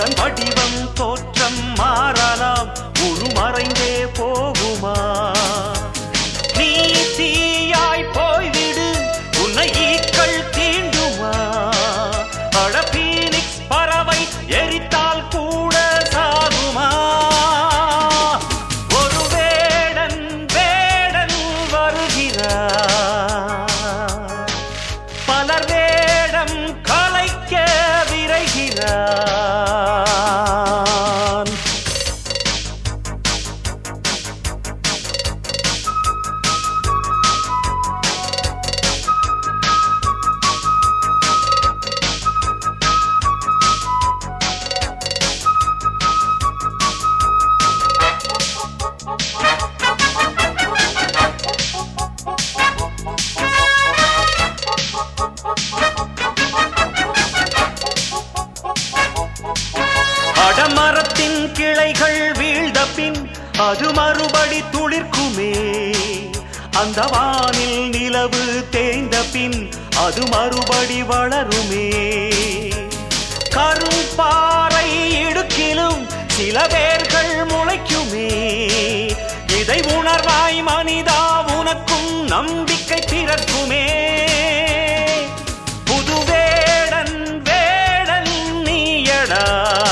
அதன் வடிவம் தோற்றம் மாறலாம் உருமறைந்தே போகுமா நீ தீயாய் போய்விடு உன்னை ஈக்கள் தீண்டுமா அட பீனிக்ஸ் பறவை எரித்தால் கூட சாகுமா ஒரு வேடன் வேடன் வருகிறார் பலர் வேடம் கலைக்க விரைகிறான் அடமரத்தின் கிளைகள் வீழ்ந்த பின் அது மறுபடி துளிர்க்குமே அந்த வானில் நிலவு தேய்ந்த பின் அது மறுபடி வளருமே கரும்பாறை இடுக்கிலும் சில வேர்கள் முளைக்குமே இதை உணர்வாய் மனிதா உனக்கும் நம்பிக்கை பிறக்குமே புது வேடன் வேடன் நீயடா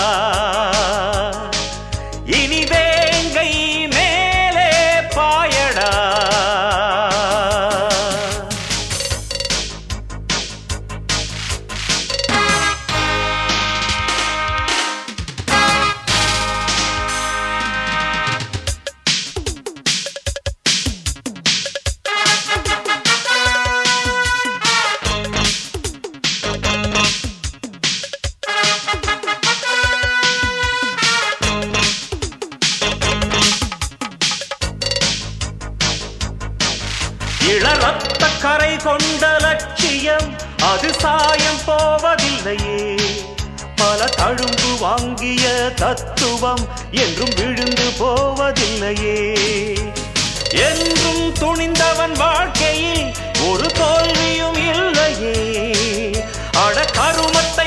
இனி வேங்கை மேலே பாயடா இளரத்த கரை கொண்ட லட்சியம் அது சாயம் போவதில்லையே பல தழும்பு வாங்கிய தத்துவம் என்றும் விழுந்து போவதில்லையே என்றும் துணிந்தவன் வாழ்க்கையில் ஒரு தோல்வியும் இல்லையே அட கருமத்தை